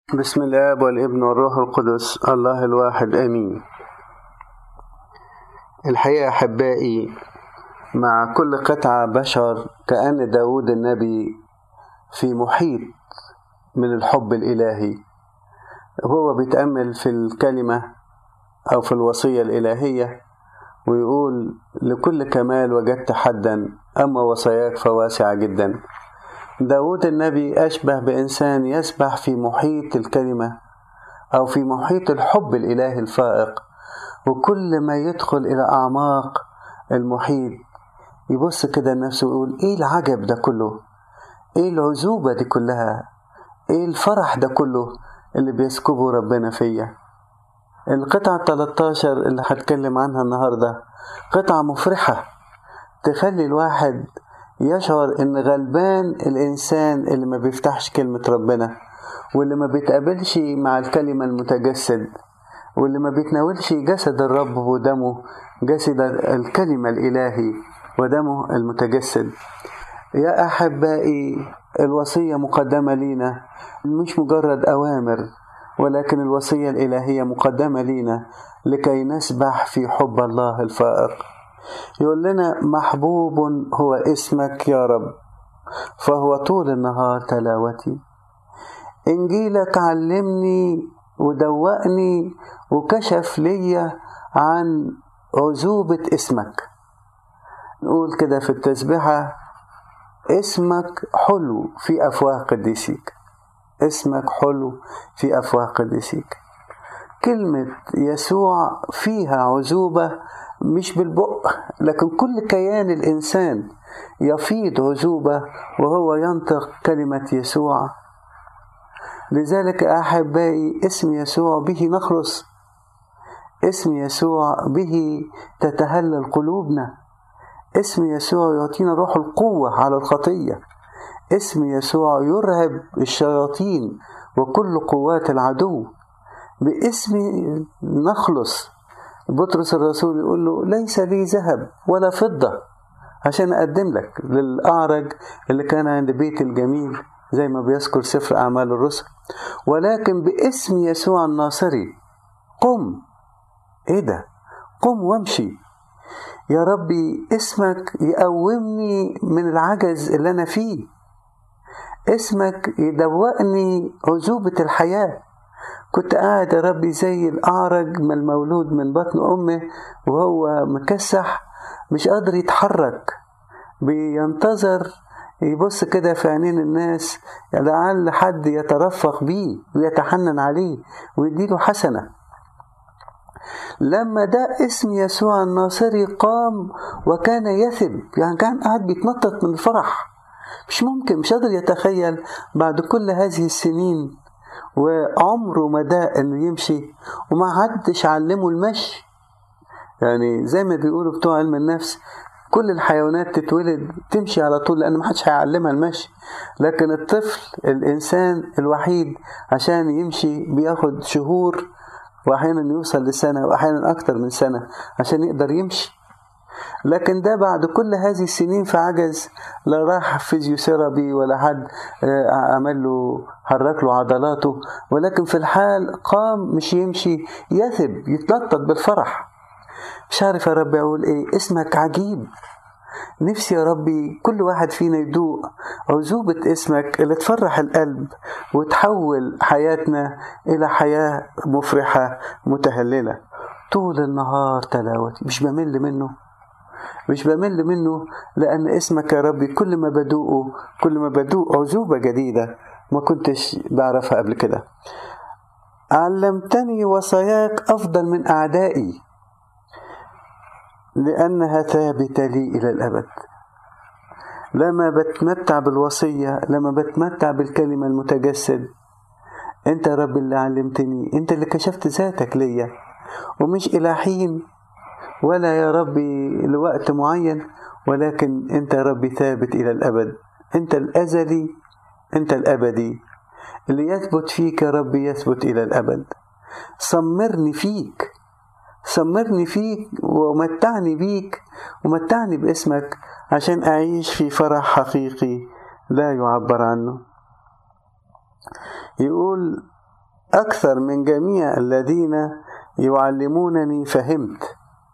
بسم الاب والابن والروح القدس الله الواحد امين الحقيقه احبائي مع كل قطعه بشر كان داود النبي في محيط من الحب الالهي هو بيتامل في الكلمه او في الوصيه الالهيه ويقول لكل كمال وجدت حدا اما وصاياك فواسعه جدا داود النبي أشبه بإنسان يسبح في محيط الكلمة أو في محيط الحب الإلهي الفائق وكل ما يدخل إلى أعماق المحيط يبص كده لنفسه ويقول إيه العجب ده كله إيه العزوبة دي كلها إيه الفرح ده كله اللي بيسكبه ربنا فيا القطعة 13 اللي هتكلم عنها النهاردة قطعة مفرحة تخلي الواحد يشعر ان غلبان الانسان اللي ما بيفتحش كلمة ربنا واللي ما بيتقابلش مع الكلمة المتجسد واللي ما بيتناولش جسد الرب ودمه جسد الكلمة الإلهي ودمه المتجسد يا أحبائي الوصية مقدمة لينا مش مجرد أوامر ولكن الوصية الإلهية مقدمة لينا لكي نسبح في حب الله الفائق يقول لنا محبوب هو اسمك يا رب فهو طول النهار تلاوتي إنجيلك علمني ودوقني وكشف لي عن عذوبة اسمك نقول كده في التسبيحة اسمك حلو في أفواه قديسيك اسمك حلو في أفواه قديسيك كلمة يسوع فيها عذوبة مش بالبق لكن كل كيان الإنسان يفيض عذوبة وهو ينطق كلمة يسوع لذلك أحبائي اسم يسوع به نخلص اسم يسوع به تتهلل قلوبنا اسم يسوع يعطينا روح القوة على الخطية اسم يسوع يرهب الشياطين وكل قوات العدو باسم نخلص بطرس الرسول يقول له ليس لي ذهب ولا فضة عشان أقدم لك للأعرج اللي كان عند بيت الجميل زي ما بيذكر سفر أعمال الرسل ولكن باسم يسوع الناصري قم إيه ده قم وامشي يا ربي اسمك يقومني من العجز اللي أنا فيه اسمك يدوقني عذوبة الحياة كنت قاعد يا ربي زي الأعرج ما المولود من بطن أمه وهو مكسح مش قادر يتحرك بينتظر يبص كده في عينين الناس لعل حد يترفق بيه ويتحنن عليه ويديله حسنة لما ده اسم يسوع الناصري قام وكان يثب يعني كان قاعد بيتنطط من الفرح مش ممكن مش قادر يتخيل بعد كل هذه السنين وعمره ما ده انه يمشي وما حدش علمه المشي يعني زي ما بيقولوا بتوع علم النفس كل الحيوانات تتولد تمشي على طول لان ما حدش هيعلمها المشي لكن الطفل الانسان الوحيد عشان يمشي بياخد شهور واحيانا يوصل لسنه واحيانا اكتر من سنه عشان يقدر يمشي لكن ده بعد كل هذه السنين في عجز لا راح فيزيوثيرابي ولا حد عمل له حرك له عضلاته ولكن في الحال قام مش يمشي يثب يتنطط بالفرح مش عارف يا ربي اقول ايه اسمك عجيب نفسي يا ربي كل واحد فينا يدوق عذوبة اسمك اللي تفرح القلب وتحول حياتنا إلى حياة مفرحة متهللة طول النهار تلاوتي مش بمل منه مش بمل منه لأن اسمك يا ربي كل ما بدوقه كل ما بدوق عذوبة جديدة ما كنتش بعرفها قبل كده علمتني وصاياك أفضل من أعدائي لأنها ثابتة لي إلى الأبد لما بتمتع بالوصية لما بتمتع بالكلمة المتجسد أنت يا رب اللي علمتني أنت اللي كشفت ذاتك ليا ومش إلى حين ولا يا ربي لوقت معين ولكن أنت يا ربي ثابت إلى الأبد أنت الأزلي أنت الأبدي اللي يثبت فيك يا ربي يثبت إلى الأبد صمرني فيك صمرني فيك ومتعني بيك ومتعني باسمك عشان أعيش في فرح حقيقي لا يعبر عنه يقول أكثر من جميع الذين يعلمونني فهمت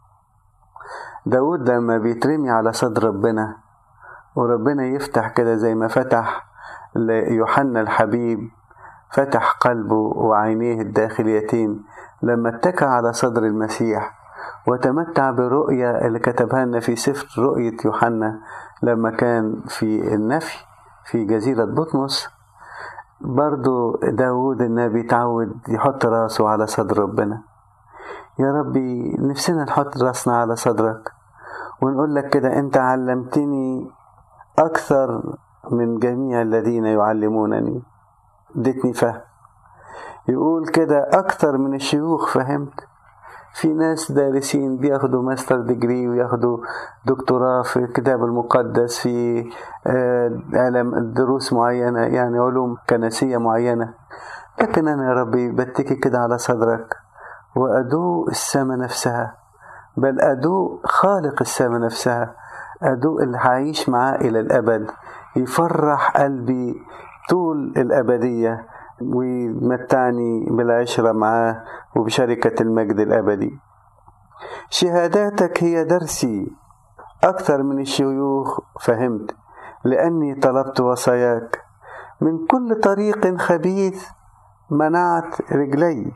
داود لما بيترمي على صدر ربنا وربنا يفتح كده زي ما فتح ليوحنا الحبيب فتح قلبه وعينيه الداخليتين لما اتكى على صدر المسيح وتمتع بالرؤية اللي كتبها لنا في سفر رؤية يوحنا لما كان في النفي في جزيرة بطمس برضو داود النبي تعود يحط راسه على صدر ربنا يا ربي نفسنا نحط راسنا على صدرك ونقول لك كده انت علمتني اكثر من جميع الذين يعلمونني اديتني فهم يقول كده اكثر من الشيوخ فهمت في ناس دارسين بياخدوا ماستر ديجري وياخدوا دكتوراه في الكتاب المقدس في دروس معينة يعني علوم كنسية معينة لكن أنا يا ربي بتكي كده على صدرك وأدوء السماء نفسها بل أدوء خالق السماء نفسها أدوء اللي هعيش معاه إلى الأبد يفرح قلبي طول الأبدية ويمتعني بالعشرة معاه وبشركة المجد الأبدي شهاداتك هي درسي أكثر من الشيوخ فهمت لأني طلبت وصاياك من كل طريق خبيث منعت رجلي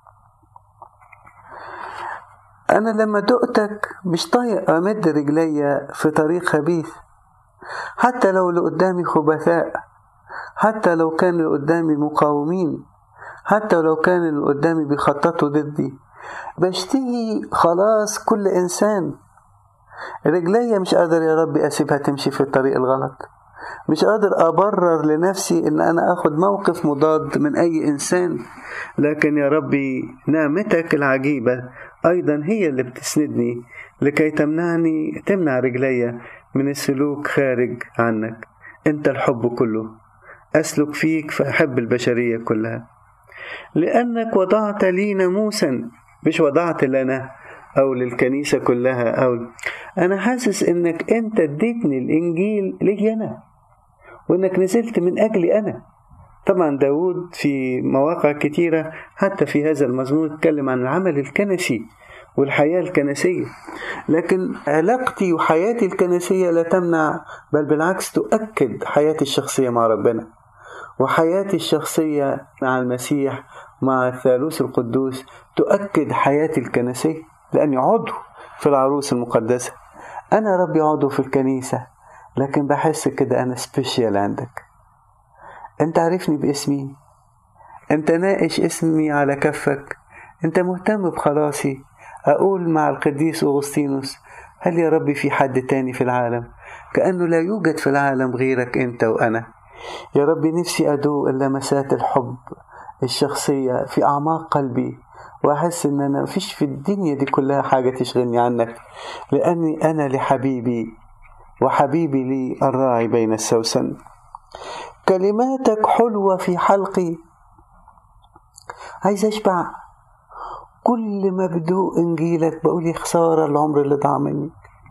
أنا لما دقتك مش طايق أمد رجلي في طريق خبيث حتى لو اللي قدامي خبثاء حتى لو كان اللي قدامي مقاومين حتى لو كان اللي قدامي بيخططوا ضدي بشتهي خلاص كل إنسان رجلي مش قادر يا ربي أسيبها تمشي في الطريق الغلط مش قادر أبرر لنفسي إن أنا أخد موقف مضاد من أي إنسان لكن يا ربي نعمتك العجيبة أيضا هي اللي بتسندني لكي تمنعني تمنع رجلي من السلوك خارج عنك أنت الحب كله أسلك فيك فأحب البشرية كلها لأنك وضعت لي ناموسا مش وضعت لنا أو للكنيسة كلها أو أنا حاسس إنك أنت اديتني الإنجيل لي أنا وإنك نزلت من أجلي أنا طبعا داود في مواقع كتيرة حتى في هذا المزمور اتكلم عن العمل الكنسي والحياة الكنسية لكن علاقتي وحياتي الكنسية لا تمنع بل بالعكس تؤكد حياتي الشخصية مع ربنا وحياتي الشخصية مع المسيح مع الثالوث القدوس تؤكد حياتي الكنسية لأني عضو في العروس المقدسة أنا ربي عضو في الكنيسة لكن بحس كده أنا سبيشيال عندك أنت عارفني باسمي أنت ناقش اسمي على كفك أنت مهتم بخلاصي أقول مع القديس أغسطينوس هل يا ربي في حد تاني في العالم كأنه لا يوجد في العالم غيرك أنت وأنا يا ربي نفسي أدوق اللمسات الحب الشخصية في أعماق قلبي وأحس إن أنا مفيش في الدنيا دي كلها حاجة تشغلني عنك لأني أنا لحبيبي وحبيبي لي الراعي بين السوسن كلماتك حلوة في حلقي عايز أشبع كل ما بدوق إنجيلك بقول يا خسارة العمر اللي ضاع مني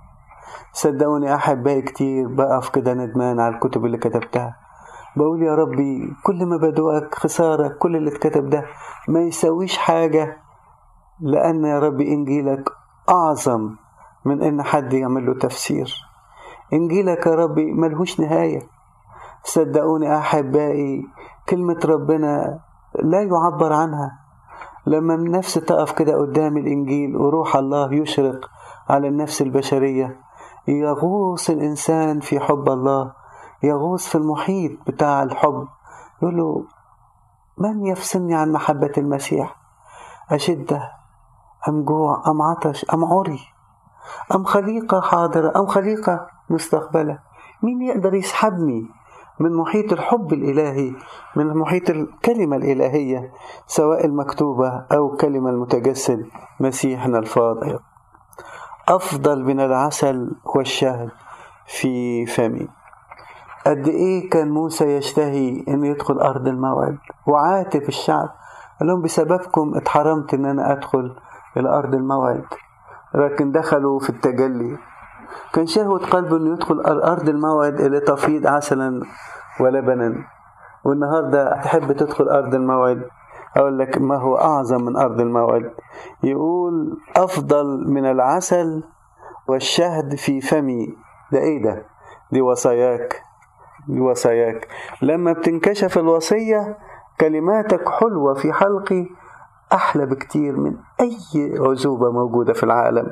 صدقوني أحبائي كتير بقف كده ندمان على الكتب اللي كتبتها بقول يا ربي كل ما بدوقك خسارة كل اللي اتكتب ده ما يسويش حاجة لأن يا ربي إنجيلك أعظم من إن حد يعمل له تفسير إنجيلك يا ربي ملهوش نهاية صدقوني أحبائي كلمة ربنا لا يعبر عنها لما النفس تقف كده قدام الإنجيل وروح الله يشرق على النفس البشرية يغوص الإنسان في حب الله يغوص في المحيط بتاع الحب يقول له من يفصلني عن محبة المسيح أشدة أم جوع أم عطش أم عري أم خليقة حاضرة أم خليقة مستقبلة مين يقدر يسحبني من محيط الحب الإلهي من محيط الكلمة الإلهية سواء المكتوبة أو الكلمة المتجسد مسيحنا الفاضل أفضل من العسل والشهد في فمي قد إيه كان موسى يشتهي إنه يدخل أرض الموعد وعاتب الشعب قال لهم بسببكم اتحرمت إن أنا أدخل إلى أرض الموعد لكن دخلوا في التجلي كان شهوة قلبه إنه يدخل أرض الموعد اللي تفيض عسلا ولبنا والنهاردة تحب تدخل أرض الموعد أقول لك ما هو أعظم من أرض الموعد يقول أفضل من العسل والشهد في فمي ده إيه ده دي وصاياك دي وصاياك لما بتنكشف الوصية كلماتك حلوة في حلقي أحلى بكتير من أي عزوبة موجودة في العالم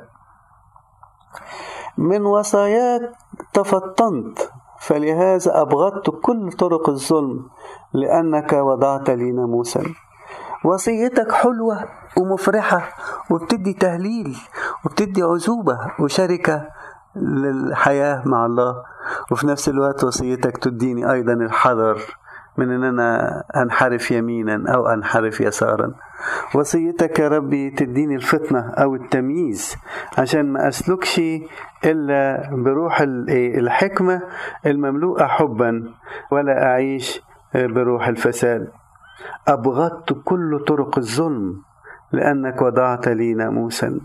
من وصاياك تفطنت فلهذا أبغضت كل طرق الظلم لأنك وضعت لي ناموسا وصيتك حلوة ومفرحة وبتدي تهليل وبتدي عزوبة وشركة للحياة مع الله وفي نفس الوقت وصيتك تديني أيضا الحذر من أن أنا أنحرف يمينا أو أنحرف يسارا وصيتك يا ربي تديني الفطنة أو التمييز عشان ما أسلكش إلا بروح الحكمة المملوءة حبا ولا أعيش بروح الفساد أبغضت كل طرق الظلم لأنك وضعت لي ناموسا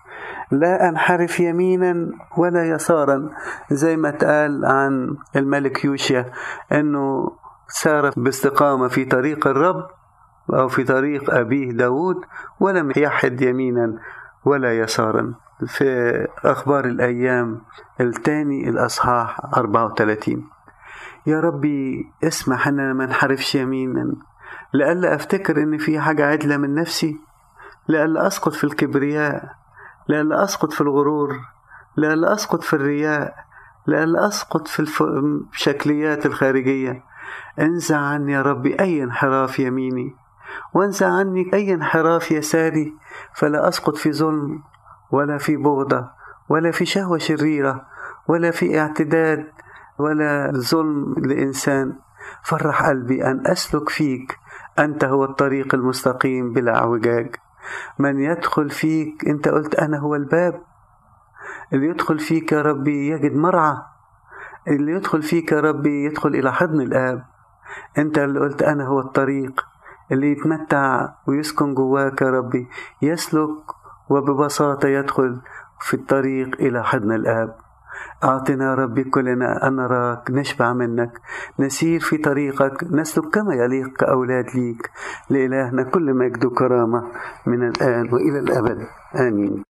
لا أنحرف يمينا ولا يسارا زي ما اتقال عن الملك يوشيا أنه سار باستقامة في طريق الرب أو في طريق أبيه داود ولم يحد يمينا ولا يسارا في أخبار الأيام الثاني الأصحاح 34 يا ربي اسمح أن أنا ما انحرفش يمينا لألا أفتكر أن في حاجة عدلة من نفسي لألا أسقط في الكبرياء لألا أسقط في الغرور لألا أسقط في الرياء لألا أسقط في الشكليات الخارجية انزع عني يا ربي أي انحراف يميني وانزع عني أي انحراف يساري فلا أسقط في ظلم ولا في بغضة ولا في شهوة شريرة ولا في اعتداد ولا ظلم لإنسان فرح قلبي أن أسلك فيك أنت هو الطريق المستقيم بلا اعوجاج من يدخل فيك أنت قلت أنا هو الباب اللي يدخل فيك يا ربي يجد مرعى اللي يدخل فيك يا ربي يدخل إلى حضن الآب أنت اللي قلت أنا هو الطريق اللي يتمتع ويسكن جواك يا ربي يسلك وببساطة يدخل في الطريق إلى حضن الآب أعطنا يا ربي كلنا أن نراك نشبع منك نسير في طريقك نسلك كما يليق كأولاد ليك لإلهنا كل مجد وكرامة من الآن وإلى الأبد آمين